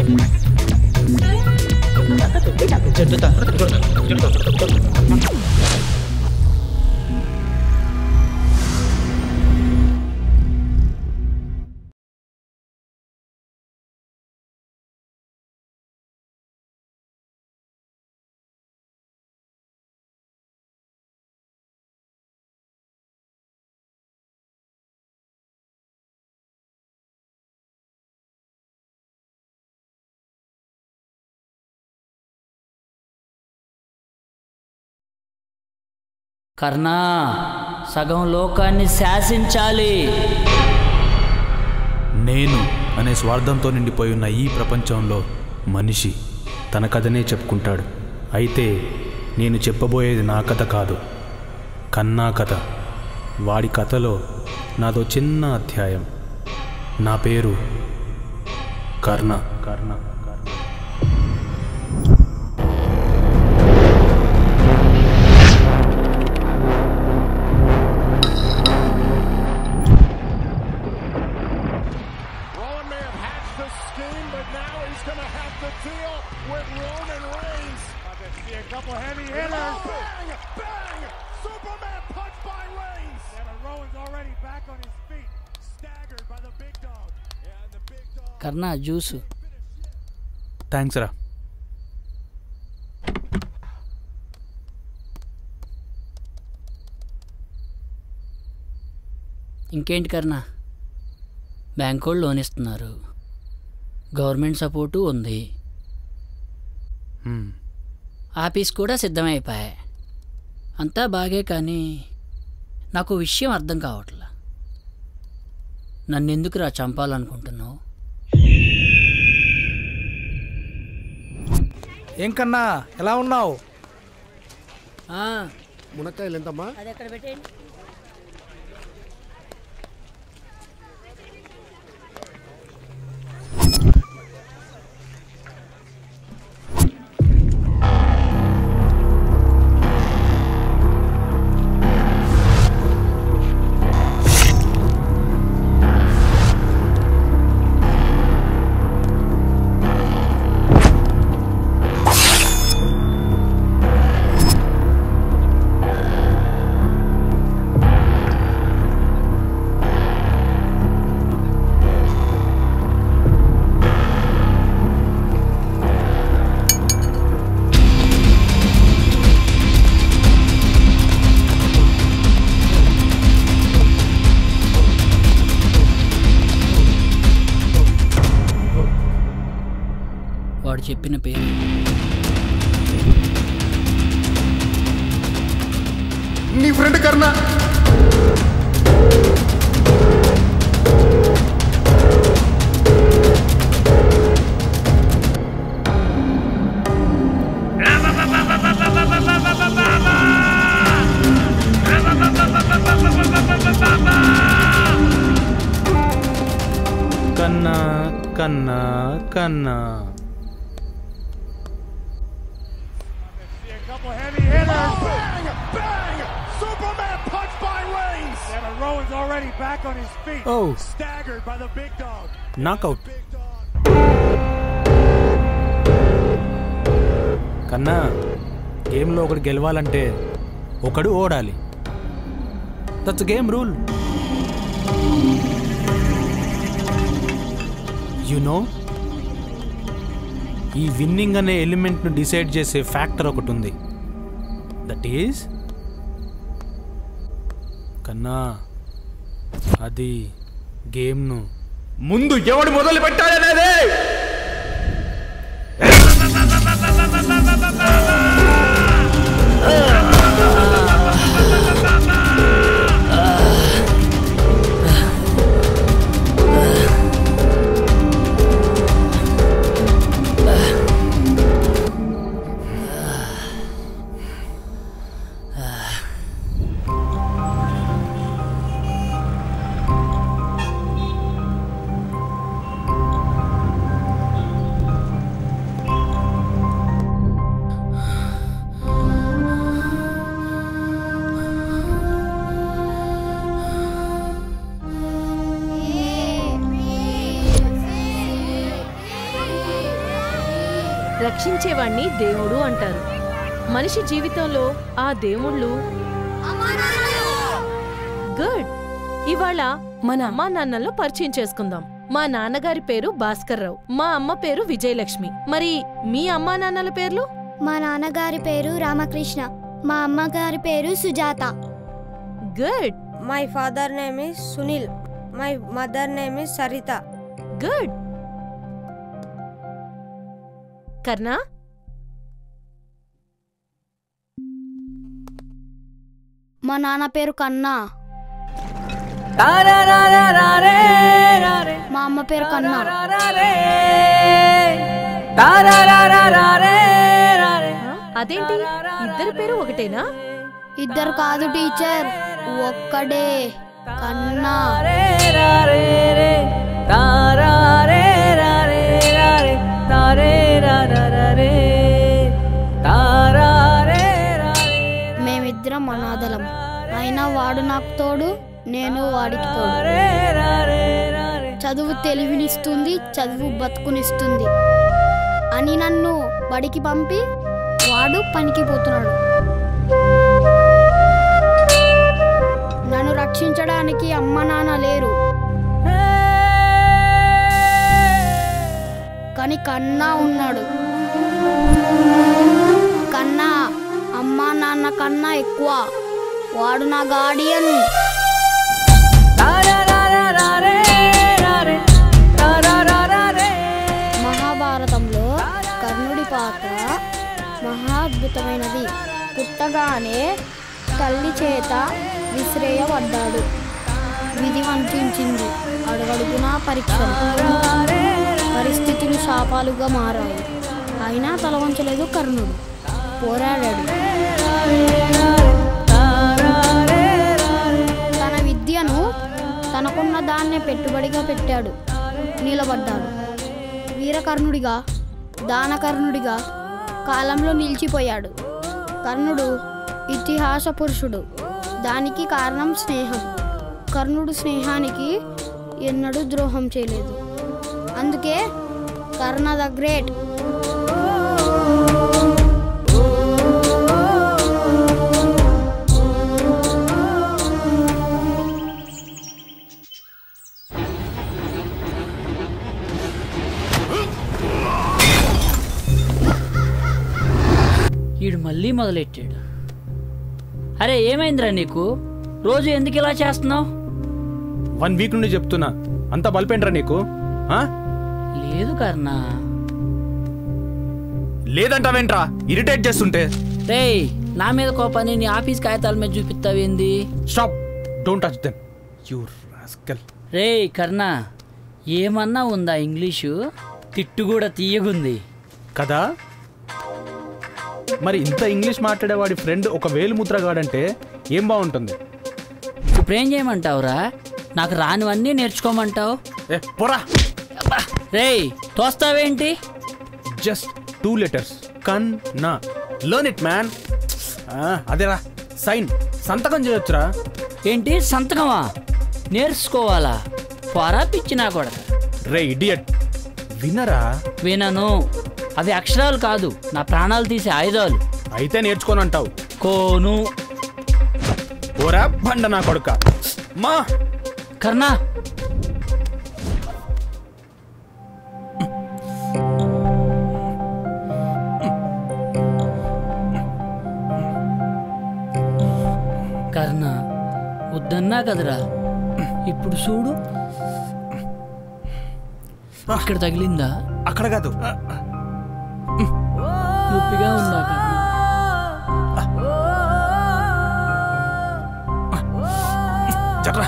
కర్ణా సగం లోకాన్ని శాసించాలి నేను అనే స్వార్థంతో నిండిపోయి ఉన్న ఈ ప్రపంచంలో మనిషి తన కథనే చెప్పుకుంటాడు అయితే నేను చెప్పబోయేది నా కథ కాదు కన్నా కథ వాడి కథలో నాదో చిన్న అధ్యాయం నా పేరు Karna Karna Karna Rowan may have hatched the scheme, but now he's going to have to deal with Roman Reigns. About to see a couple heavy hitters. Bang! Bang! Superman punch by Reigns. Yeah, but Rowan's already back on his feet, staggered by the big dog. Yeah, and the big dog. Karna juice thanks రా ఇంకేంటి Karna bank వాళ్ళు loan ఇస్తున్నారు government support ఉంది హ్మ్. Office కూడా సిద్ధమైపోయాయి అంతా బాగే కానీ నాకు విషయం అర్థం కావట్లా నన్ను ఎందుకురా చంపాలనుకుంటున్నావు ఏం కన్నా ఎలా ఉన్నావు మునక్కాయలు ఎంతమ్మా అది ఎక్కడ పెట్టేయండి వాడు చెప్పిన పేరు నీ ఫ్రెండ్ కర్ణ కన్నా కన్నా కన్నా See a couple heavy hitters. bang! Bang! Superman punch by Reigns. Yeah, but Rowan's already back on his feet, Oh. staggered by the big dog. Knockout Big dog. కన్నా గేమ్లో ఒకడు గెలవాలంటే ఒకడు ఓడాలి that's game rule you know ఈ winning అనే ఎలిమెంట్ను decide చేసే ఫ్యాక్టర్ ఒకటి ఉంది దట్ ఈజ్ కన్నా అది గేమ్ను ముందు ఎవడు మొదలు పెట్టాలనేదే రక్షించేవాణ్ణి దేవుడు అంటారు మనిషి జీవితంలో ఆ దేవుళ్ళు గుడ్ ఇవాళ మన అమ్మా నాన్నల్లో పరిచయం చేసుకుందాం మా నాన్నగారి పేరు భాస్కర్ రావు మా అమ్మ పేరు విజయలక్ష్మి మరి మీ అమ్మా నాన్నల పేర్లు మా నాన్నగారి పేరు రామకృష్ణ మా అమ్మగారి పేరు Sujata good My father name is Sunil. My mother name is Sarita. Good Karna మా నాన్న పేరు కన్నా మా అమ్మ పేరు కన్నా అదేంటి ఇద్దరి పేరు ఒకటేనా ఇద్దరు కాదు టీచర్ ఒక్కడే కన్నా మేమిద్దరం అనాథలం అయినా వాడు నాకు తోడు నేను వాడికి తోడు చదువు తెలివినిస్తుంది చదువు బతుకునిస్తుంది అని నన్ను బడికి పంపి వాడు పనికి పోతున్నాడు నన్ను రక్షించడానికి అమ్మ నాన్న లేరు కానీ కన్నా ఉన్నాడు కన్నా అమ్మా నాన్న కన్నా ఎక్కువ వాడు నా గార్డియన్ మహాభారతంలో కర్ణుడి పాత్ర మహా అద్భుతమైనది పుట్టగానే తల్లి చేత విసిరేయబడ్డాడు విధి వంచింది అడుగడుగునా పరీక్షలు పరిస్థితులు శాపాలుగా మారాయి అయినా తల వంచలేదు కర్ణుడు పోరాడాడు తన విద్యను తనకున్న దాన్నే పెట్టుబడిగా పెట్టాడు నిలబడ్డాడు వీరకర్ణుడిగా దానకర్ణుడిగా కాలంలో నిలిచిపోయాడు కర్ణుడు ఇతిహాస పురుషుడు దానికి కారణం స్నేహం కర్ణుడు స్నేహానికి ఎన్నడూ ద్రోహం చేయలేదు అందుకే కర్ణ ద గ్రేట్ ఈడు మళ్ళీ మొదలెట్టాడు అరే ఏమైందిరా నీకు రోజు ఎందుకు ఇలా చేస్తున్నావు వన్ వీక్ నుండి చెప్తున్నా అంత బలిపేంట్రా నీకు ఆ? లేదు కర్ణా లేదంటావేంట్రా ఇరిటేట్ చేస్తుంటే రేయ్ నా మీద కోపాన్ని నీ ఆఫీస్ కాగితాల మీద చూపిస్తావేంది stop don't touch them you rascal రేయ్ కర్ణా ఏమన్నా ఉందా ఇంగ్లీషు తిట్టు కూడా తీయగుంది కదా మరి ఇంత ఇంగ్లీష్ మాట్లాడేవాడి ఫ్రెండ్ ఒక వేలుముద్రగాడంటే ఏం బాగుంటుంది ఇప్పుడేం చేయమంటావురా నాకు రానివన్నీ నేర్చుకోమంటావు ఏ పోరా రేయ్ తోస్తావేంటి జస్ట్ టూ లెటర్స్ కన్ నా లర్న్ ఇట్ మ్యాన్ అదేరా సైన్ సంతకం చేయొచ్చురా ఏంటి సంతకమా నేర్చుకోవాలా పొరా పిచ్చినా కొడక రే ఇడియట్ వినరా వినను అవి అక్షరాలు కాదు నా ప్రాణాలు తీసే ఆయుధాలు అయితే నేర్చుకొని అంటావు కోను ఓరా బండ నా కొడుక మా కర్ణా కర్ణ వద్దన్నా కదరా ఇప్పుడు చూడు ఇక్కడ తగిలిందా అక్కడ కాదు నొప్పిగా ఉందా కర్ణ చట్రా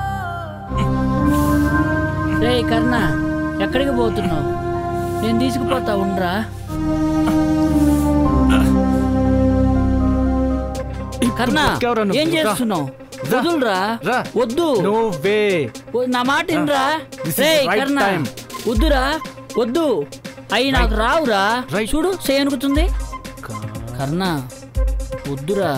రే కర్ణ ఎక్కడికి పోతున్నావు నేను తీసుకుపోతా ఉండరా కర్ణ బతికావురా నువ్వు. ఏం రా. చేస్తున్నావు రా. వదులురా రా. వద్దు నో వే ఓ, నా మాట వినరా This is ray right Karna time. వద్దురా వద్దు అయి నాకు రావురా Right. చూడు చేయనుకుతుంది కర్ణ వద్దురా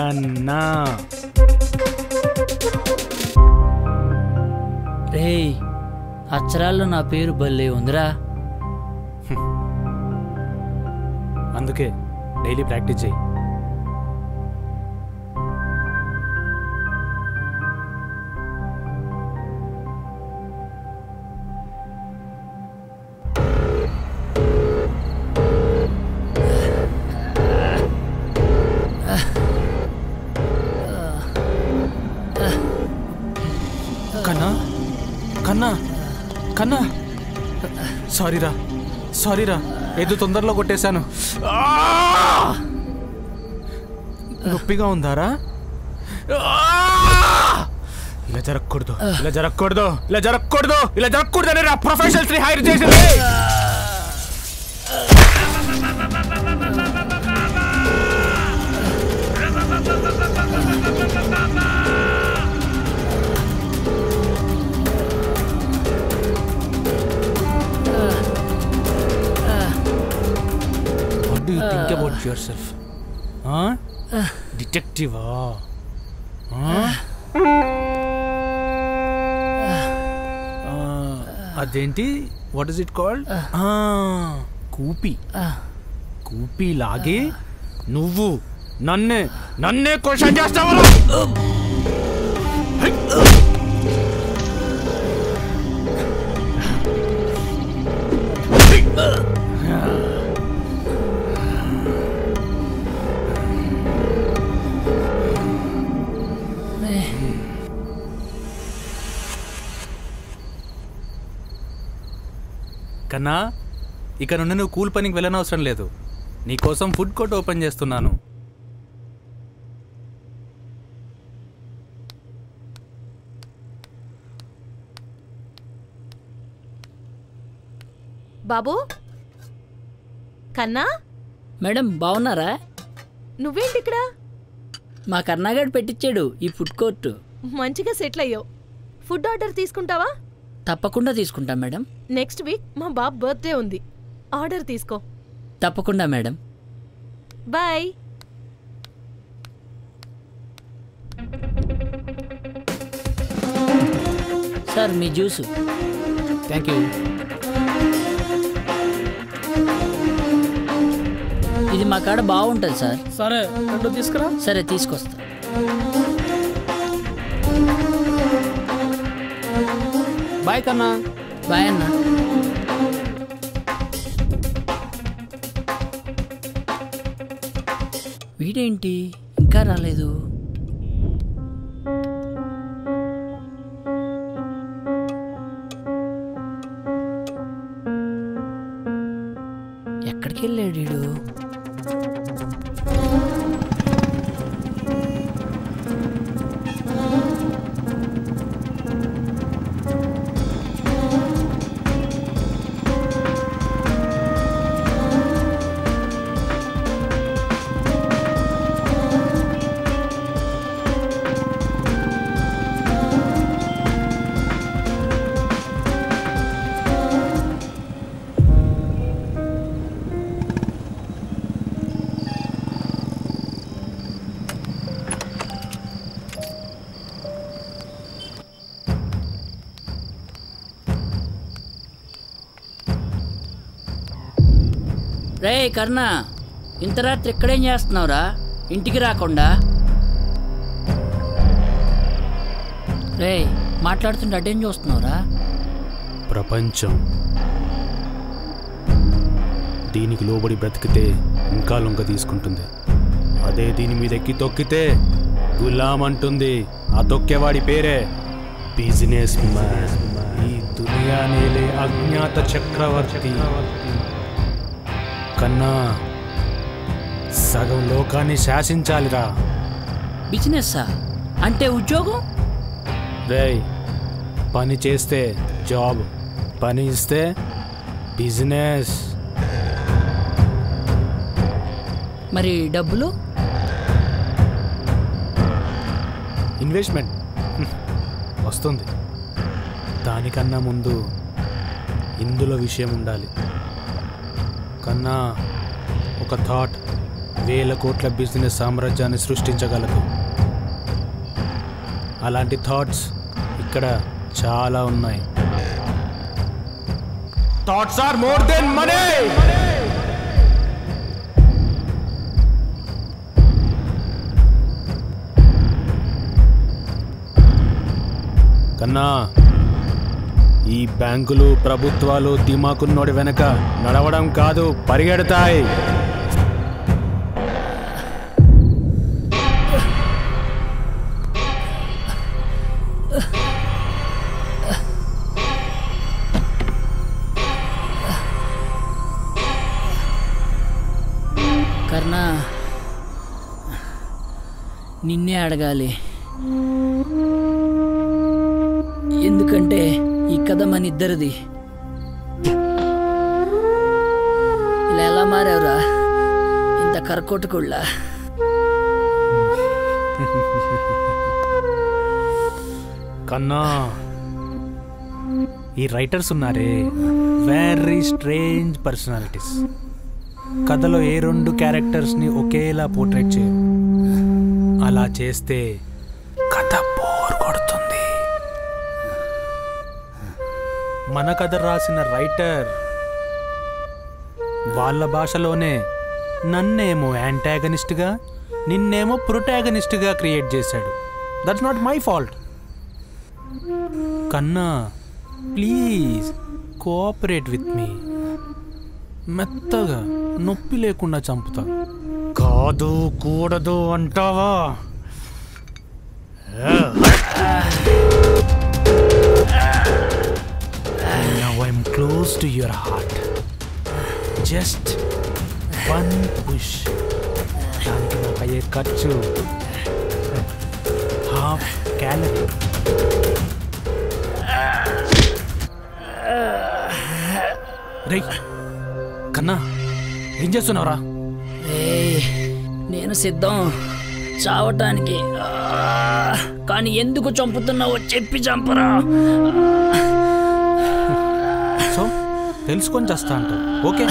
కన్నా రేయ్ అక్షరాల్లో నా పేరు భలే ఉందిరా అందుకే డైలీ ప్రాక్టీస్ చేయి కన్నా కన్నా కన్నా సారీరా సారీరా ఏదో తొందరలో కొట్టేశాను నొప్పిగా ఉందారా ఇలా జరగకూడదు ఇలా జరగకూడదు ఇలా జరగకూడదు ఇలా జరగకూడదు అని ప్రొఫెషనల్స్ ని హైర్ చేసింది what do you think about yourself డిటెక్టివా అదేంటి వాట్ ఇస్ ఇట్ కాల్డ్ కూపి కూపి లాగి నువ్వు నన్నే నన్నే క్వశ్చన్ చేస్తావా కన్నా ఇక నుండి నువ్వు కూల్ పనికి వెళ్ళనవసరం లేదు నీకోసం ఫుడ్ కోర్ట్ ఓపెన్ చేస్తున్నాను బాబు కన్నా మేడం బాగున్నారా నువ్వేంటి ఇక్కడ మా కర్ణాగడ్ పెట్టించాడు ఈ ఫుడ్ కోర్టు మంచిగా సెటిల్ అయ్యావు ఫుడ్ ఆర్డర్ తీసుకుంటావా తప్పకుండా తీసుకుంటాం మేడం నెక్స్ట్ వీక్ మా బాబు బర్త్డే ఉంది ఆర్డర్ తీసుకో తప్పకుండా మేడం బాయ్ సార్ మీ జ్యూసు థ్యాంక్ యూ ఇది మా కాడ బాగుంటుంది సార్ సరే రెండు తీసుకురా సరే తీసుకొస్తా బాయ్ కన్నా బాయ్ అన్న వీడేంటి ఇంకా రాలేదు ఎక్కడికి వెళ్ళాడు వీడు రే కర్ణ ఇంత రాత్రి ఇక్కడేం చేస్తున్నావురా ఇంటికి రాకుండా రే మాట్లాడుతుంటే అటేం చూస్తున్నావురా ప్రపంచం దీనికి లోబడి బ్రతికితే ఇంకా లొంగ తీసుకుంటుంది అదే దీని మీద ఎక్కి తొక్కితే గులాం అంటుంది ఆ తొక్కేవాడి పేరే బిజినెస్ మ్యాన్ ఈ దునియా నేలే అజ్ఞాత చక్రవర్తి కన్నా సగం లోకాన్ని శాసించాలిరా బిజినెస్సా అంటే ఉద్యోగం రేయ్ పని చేస్తే జాబ్ పని ఇస్తే బిజినెస్ మరి డబ్బులు ఇన్వెస్ట్మెంట్ హ్మ్, వస్తుంది దానికన్నా ముందు ఇందులో విషయం ఉండాలి కన్నా ఒక థాట్ వేల కోట్ల బిజినెస్ సామ్రాజ్యాన్ని సృష్టించగలదు అలాంటి థాట్స్ ఇక్కడ చాలా ఉన్నాయి thoughts are more than money కన్నా ఈ బ్యాంకులు ప్రభుత్వాలు దిమాకున్నోడి వెనక నడవడం కాదు పరిగెడతాయి కర్ణ నిన్నే అడగాలి ఎందుకంటే ఈ కథ మన ఇద్దరిది ఇలా ఎలా మారావురా ఇంత కరకొట్టుకుళ్ళ కన్నా ఈ రైటర్స్ ఉన్నారే వెరీ స్ట్రేంజ్ పర్సనాలిటీస్ కథలో ఏ రెండు క్యారెక్టర్స్ని ఒకేలా పోర్ట్రేట్ చేయరు అలా చేస్తే కథ బోర్ కొడుతుంది మన కథ రాసిన రైటర్ వాళ్ళ భాషలోనే నన్నేమో యాంటాగనిస్ట్గా నిన్నేమో ప్రొటాగనిస్ట్గా క్రియేట్ చేశాడు దట్స్ నాట్ మై ఫాల్ట్ కన్నా ప్లీజ్ కోఆపరేట్ విత్ మీ మెత్తగా నొప్పి లేకుండా చంపుతా కాదు కూడదు అంటావా Now I'm close to your heart. Just one push. దానికి నాకు అయ్యే ఖర్చు హాఫ్ క్యాలరీ రేయ్ కన్నా ఏం చేస్తున్నావురా ఏయ్, నేను సిద్ధం చావటానికి ఆ, కానీ ఎందుకు చంపుతున్నావో చెప్పి చంపరా సో తెలుసుకొని చేస్తా అంటావు ఓకే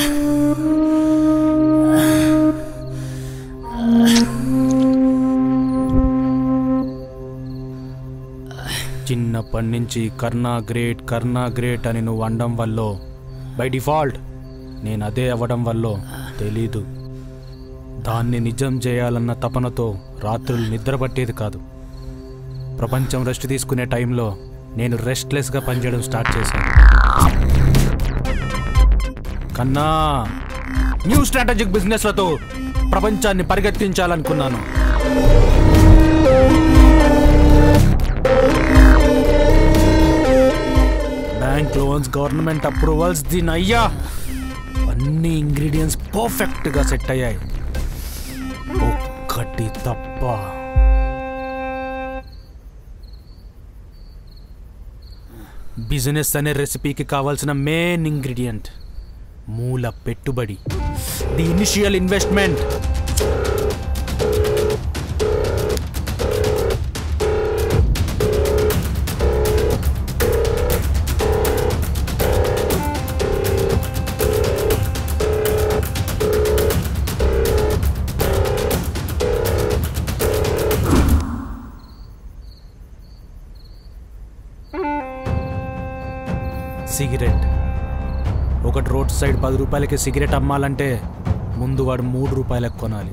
చిన్నప్పటి నుంచి కర్ణా గ్రేట్ కర్ణా గ్రేట్ అని నువ్వు అనడం వల్ల బై డిఫాల్ట్ నేను అదే అవ్వడం వల్ల తెలీదు దాన్ని నిజం చేయాలన్న తపనతో రాత్రులు నిద్ర పట్టేది కాదు ప్రపంచం రెస్ట్ తీసుకునే టైంలో నేను రెస్ట్లెస్గా పనిచేయడం స్టార్ట్ చేశాను కన్నా న్యూ స్ట్రాటజిక్ బిజినెస్లతో ప్రపంచాన్ని పరిగెత్తించాలనుకున్నాను బ్యాంక్ లోన్స్ గవర్నమెంట్ అప్రూవల్స్ దీని అయ్యా అన్ని ఇంగ్రీడియంట్స్ పర్ఫెక్ట్గా సెట్ అయ్యాయి ఒక్కటి తప్ప బిజినెస్ అనే రెసిపీకి కావాల్సిన మెయిన్ ఇంగ్రీడియంట్ మూల పెట్టుబడి ది ఇనిషియల్ ఇన్వెస్ట్మెంట్ సిగరెట్ ఒకటి రోడ్ సైడ్ పది రూపాయలకి సిగరెట్ అమ్మాలంటే ముందు వాడు మూడు రూపాయలకు కొనాలి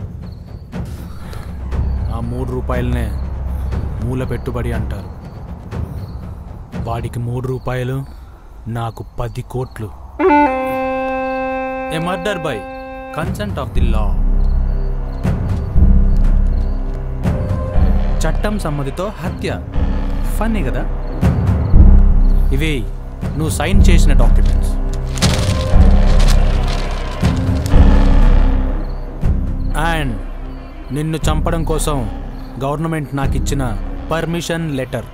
ఆ మూడు రూపాయలనే మూల పెట్టుబడి అంటారు వాడికి మూడు రూపాయలు నాకు పది కోట్లు a murder by consent of the law చట్టం సమ్మతితో హత్య ఫన్నీ కదా ఇవి నువ్వు సైన్ చేసిన డాక్యుమెంట్స్ అండ్ నిన్ను చంపడం కోసం గవర్నమెంట్ నాకు ఇచ్చిన పర్మిషన్ లెటర్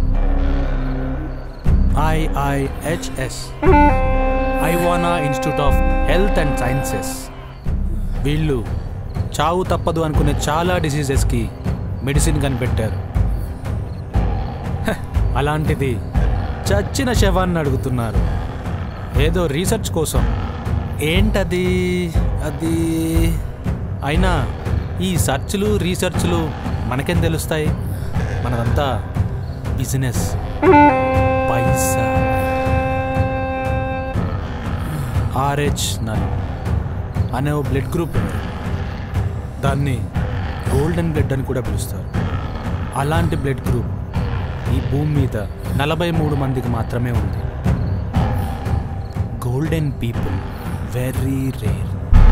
ఐఐహెచ్ఎస్ ఐవానా institute of health and sciences వీళ్ళు చావు తప్పదు అనుకునే చాలా డిసీజెస్కి మెడిసిన్ కనిపెట్టారు హ, అలాంటిది చచ్చిన శవాన్ని అడుగుతున్నారు ఏదో రీసెర్చ్ కోసం ఏంటది అది అయినా ఈ సర్చ్లు రీసెర్చ్లు మనకేం తెలుస్తాయి మనదంతా బిజినెస్ పైసా ఆర్హెచ్ నల్ అనే ఓ బ్లడ్ గ్రూప్ ఉంది దాన్ని గోల్డెన్ బ్లడ్ అని కూడా పిలుస్తారు అలాంటి బ్లడ్ గ్రూప్ ఈ భూమి మీద నలభై మూడు మందికి మాత్రమే ఉంది golden people very rare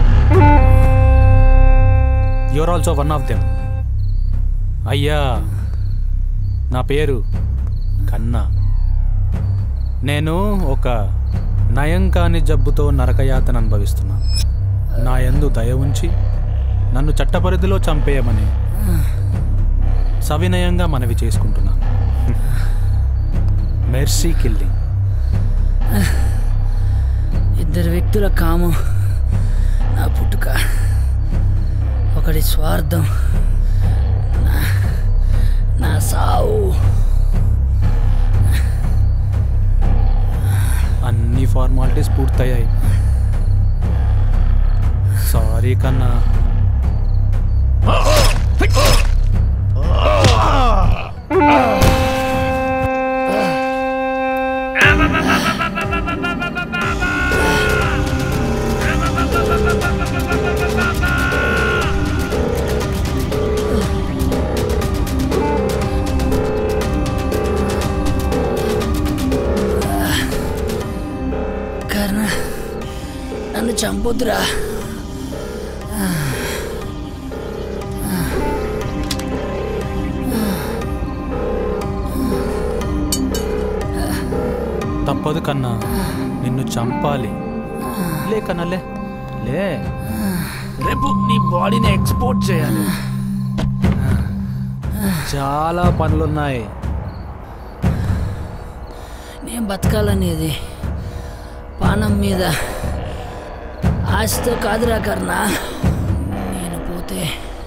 your also one of them అయ్యా నా పేరు కన్నా నేను ఒక నయం కాని జబ్బుతో నరకయాతన అనుభవిస్తున్నాను నా యందు దయ ఉంచి నన్ను చట్టపరిధిలో చంపేయమని సవినయంగా మనవి చేసుకుంటున్నాను మెర్సీ కిల్లింగ్ ఇద్దరు వ్యక్తుల కాము నా పుట్టుక ఒకటి స్వార్థం నా- నా సావు అన్ని ఫార్మాలిటీస్ పూర్తయ్యాయి సారీ కన్నా కర్ణ నన్ను చంపొద్దురా తప్పదు కన్నా నిన్ను చంపాలి లే కన్నా లే లే రేపు నీ బాడీని ఎక్స్పోర్ట్ చేయాలి చాలా పనులున్నాయి నేను బతకాలనేది పానం మీద ఆశతో కాదురా కర్ణ నేను పోతే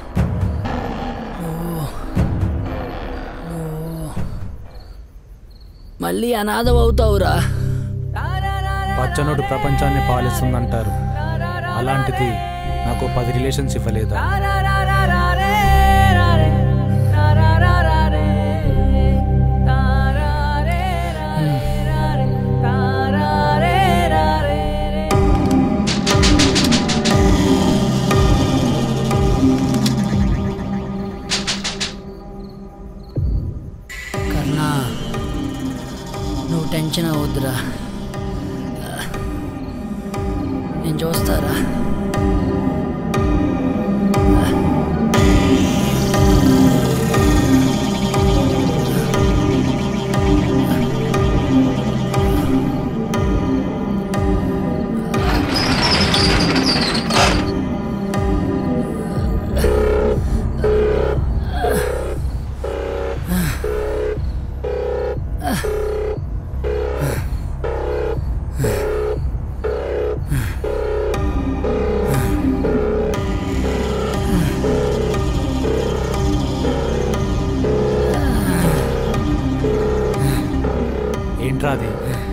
నువ్వు నువ్వు మళ్ళీ అనాథం అవుతావురా పచ్చనోడు ప్రపంచాన్ని పాలిస్తుందంటారు అలాంటిది నాకు పది రిలేషన్స్ ఇవ్వలేదా కర్ణ నువ్వు టెన్షన్ అవ్వద్దురా నేను చూస్తారా ఏంట్రా అది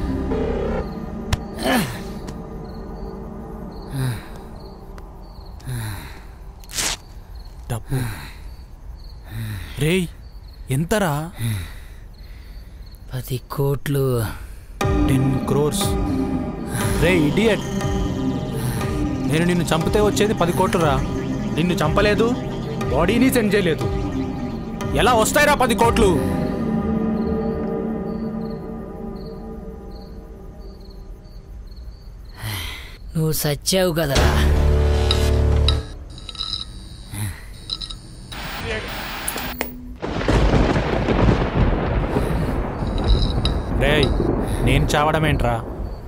డబ్బు రేయ్ ఎంతరా పది కోట్లు టెన్ క్రోర్స్ రే ఇడియట్ నేను నిన్ను చంపితే వచ్చేది పది కోట్లురా నిన్ను చంపలేదు బాడీని సెండ్ చేయలేదు ఎలా వస్తాయిరా పది కోట్లు నువ్వు సచ్చావు కదరా రేయ్ నేను చావడం ఏంట్రా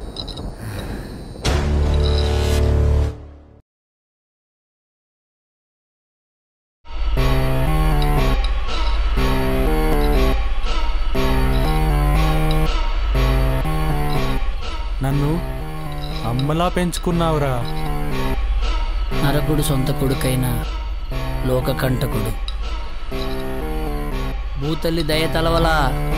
నన్ను అమ్మలా పెంచుకున్నావురా నరకుడు సొంత కొడుకైన లోకకంటకుడు భూతల్లి దయ తలవలా